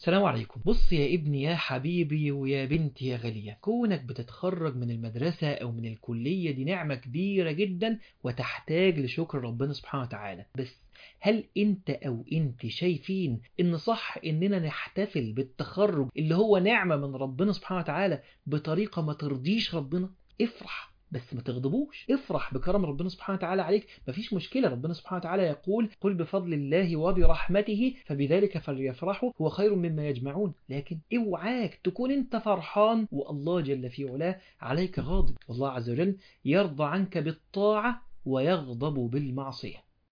السلام عليكم بص يا ابني يا حبيبي ويا بنتي يا غالية كونك بتتخرج من المدرسة أو من الكلية دي نعمة كبيرة جدا وتحتاج لشكر ربنا سبحانه وتعالى بس هل انت او انت شايفين ان صح اننا نحتفل بالتخرج اللي هو نعمة من ربنا سبحانه وتعالى بطريقة ما ترضيش ربنا افرح بس ما تغضبوش افرح بكرم ربنا سبحانه وتعالى عليك مفيش مشكلة ربنا سبحانه وتعالى يقول قل بفضل الله وبرحمته فبذلك فليفرحوا هو خير مما يجمعون لكن اوعاك تكون انت فرحان والله جل في علاه عليك غاضب والله عز وجل يرضى عنك بالطاعة ويغضب بالمعصية